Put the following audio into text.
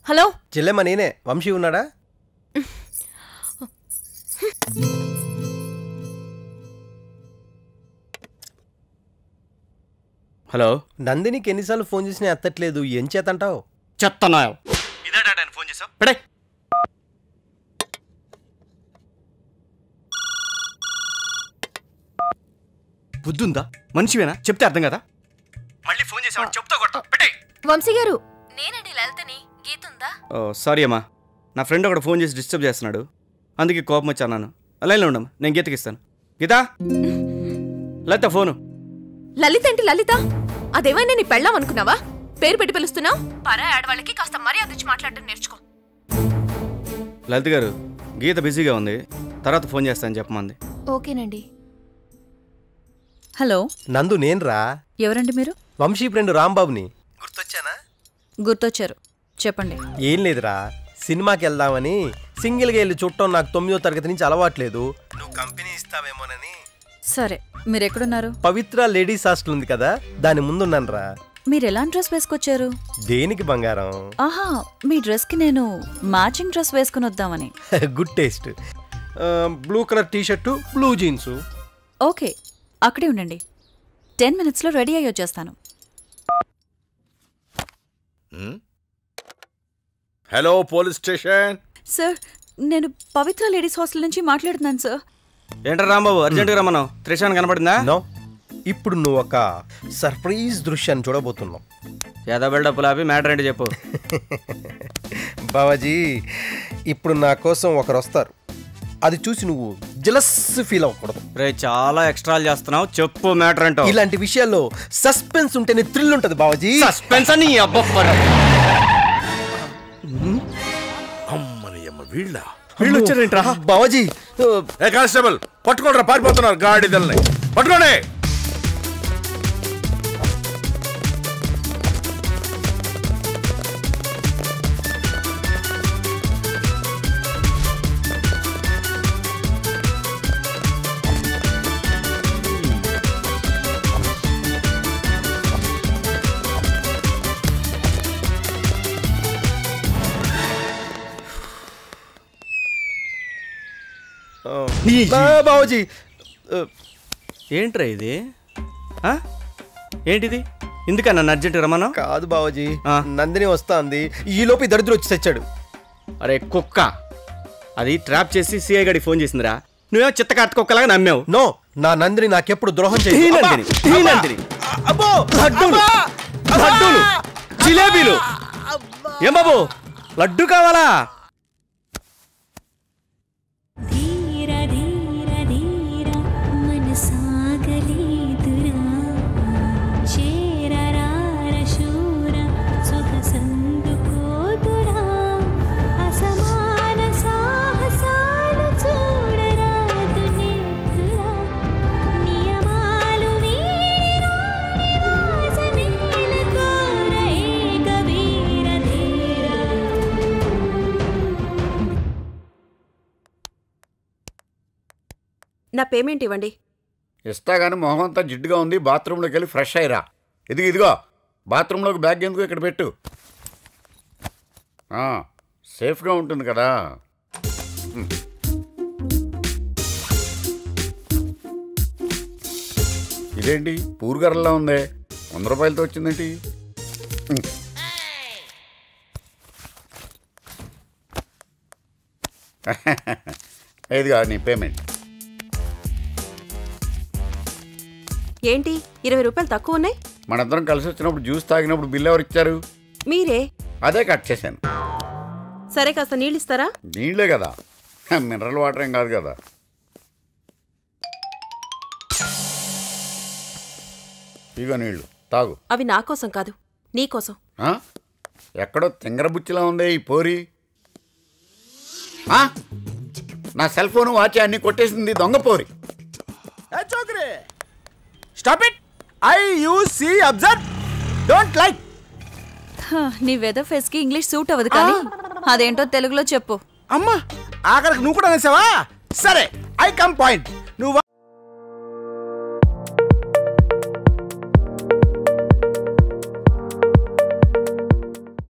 Hello చెల్లెమ్మ నేనే వంశీ ఉన్నాడా హలో నందినికి ఎన్నిసార్లు ఫోన్ చేసినా ఎత్తట్లేదు ఏం చేతంటావు చెత్తనా ఇదే ఫోన్ చేసావు పెడే బుద్ధుందా మనిషివేనా చెప్తే అర్థం కదా మళ్ళీ ఫోన్ చేసావు చెప్తా కొడతా పెట్టే వంశీ గారు నేనండి లలితని గీతుందా ఓ సారీ అమ్మా నా ఫ్రెండ్ ఒకడు ఫోన్ చేసి డిస్టర్బ్ చేస్తున్నాడు అందుకే కోపం వచ్చి అన్నాను లైన్లో ఉండమ్మా నేను గీతకి ఇస్తాను గీత లలిత ఫోను లలిత ఏంటి లలిత అదేమైనా నీ పెళ్ళాం అనుకున్నావా పేరు పెట్టి పిలుస్తున్నావు పరా ఆడవాళ్ళకి కాస్త మర్యాద ఇచ్చి మాట్లాడటం నేర్చుకో లలిత గారు గీత బిజీగా ఉంది తర్వాత ఫోన్ చేస్తాను చెప్పమంది ఓకేనండి హలో నందు నేనురా ఎవరండి మీరు వంశీ ఫ్రెండ్ రాంబాబుని గుర్తొచ్చానా గుర్తొచ్చారు చెప్పండి ఏం లేదురా సినిమాకి వెళ్దామని సింగిల్గా వెళ్ళి చుట్టం నాకు తొమ్మిదో తరగతి నుంచి అలవాట్లేదు నువ్వు కంపెనీ ఇస్తావేమోనని సరే మీరు ఎక్కడున్నారు పవిత్ర లేడీస్ హాస్టల్ ఉంది కదా దాని ముందున్నానురా మీరు ఎలాంటి డ్రెస్ వేసుకొచ్చారు దేనికి బంగారం ఆహా మీ డ్రెస్కి నేను మ్యాచింగ్ డ్రెస్ వేసుకుని వద్దామని good taste blue colour T shirt blue jeans okay అక్కడే ఉండండి టెన్ మినిట్స్లో రెడీ అయ్యి వచ్చేస్తాను హలో పోలీస్ స్టేషన్ సార్ నేను పవిత్ర లేడీస్ హాస్టల్ నుంచి మాట్లాడుతున్నాను సార్ ఏంట్రా రాంబాబు అర్జెంటుగా రమ్మన్నావు త్రిషాన్ కనపడిందా నో ఇప్పుడు నువ్వు ఒక సర్ప్రైజ్ దృశ్యాన్ని చూడబోతున్నావు ఏదో బిల్డప్ ఆపి మ్యాటర్ ఏంటి చెప్పు బావాజీ ఇప్పుడు నా కోసం ఒకరు వస్తారు అది చూసి నువ్వు జలస్ ఫీల్ అవ్వకూడదు రే చాలా ఎక్స్ట్రాలు చేస్తున్నావు చెప్పు మ్యాటర్ ఏంటో ఇలాంటి విషయాల్లో సస్పెన్స్ ఉంటేనే థ్రిల్ ఉంటది బావాజీ సస్పెన్స్ అని అబ్బప్పరా అమ్మని అమ్మ వీళ్ళ వీళ్ళు వచ్చారేంట్రా బావాజీ ఆ, ఏ కానిస్టేబుల్ పట్టుకోండి పారిపోతున్నారు గాడిదల్ని పట్టుకోండి బా, బావాజీ ఆ, ఏంట్రా ఇది ఆ? ఏంటిది ఎందుక నన్ను అర్జెంట్ రమ్మను కాదు బావాజీ ఆ. నందిని వస్తాంది ఈ లోపు ఈ దరిద్రుడు వచ్చి తెచ్చాడు అరే కుక్క అది ట్రాప్ చేసి సిఐ గడికి ఫోన్ చేసిందిరా నువ్వేమో చిత్త కార్త కుక్కలాగా నమ్మావు నో నా నందిని నాకెప్పుడు ద్రోహం ఈ చేయదు నందిని, ఈ నందిని. లడ్డూలు లడ్డూలు జిలేబీలు ఏం బాబు లడ్డు కావాలా ధీర ధీర ధీర మనసాగలేదురా చేరరార శూర సుఖ సందుకోదురా అసమాన సాహసాలు చూడరాదు నేత్రురా నియమాలు వీడిరా నివాసమేల కోర ఏక వీర ధీర నా పేమెంట్ ఇవ్వండి ఇస్తా కానీ మొహం అంతా జిడ్డుగా ఉంది బాత్రూంలోకి వెళ్ళి ఫ్రెష్ అయ్యిరా ఇదిగో ఇదిగో బాత్రూంలోకి బ్యాగ్ ఎందుకు ఇక్కడ పెట్టు ఆ, సేఫ్గా ఉంటుంది కదా హ్మ్. ఇదేంటి పూర్గరల్లా ఉంది వంద రూపాయలతో వచ్చిందేంటి హ్మ్. ఇదిగో నీ పేమెంట్ ఏంటి ఇరవై రూపాయలు తక్కువ ఉన్నాయి మనందరం కలిసి వచ్చినప్పుడు జ్యూస్ తాగినప్పుడు బిల్ ఎవరు ఇచ్చారు మీరే అదే కట్ చేశాను సరే కాస్త నీళ్ళు ఇస్తారా నీళ్ళే కదా మినరల్ వాటర్ ఏం కాదు కదా ఇగో నీళ్ళు తాగు అవి నా కోసం కాదు నీ కోసం ఆ? ఎక్కడో తింగరబుచ్చిలా ఉందే ఈ పోరి ఆ? నా సెల్ ఫోన్ వాచ్ అన్ని కొట్టేసింది దొంగ పోరి stop it I you see observe don't like హ, నీ వెదర్ ఫేస్ కి ఇంగ్లీష్ సూట్ అవ్వదు కానీ అదేంటో తెలుగులో చెప్పు అమ్మా ఆఖరికి నువ్వు కూడా అనేసావా సరే ఐ కమ్ పాయింట్ నువ్వు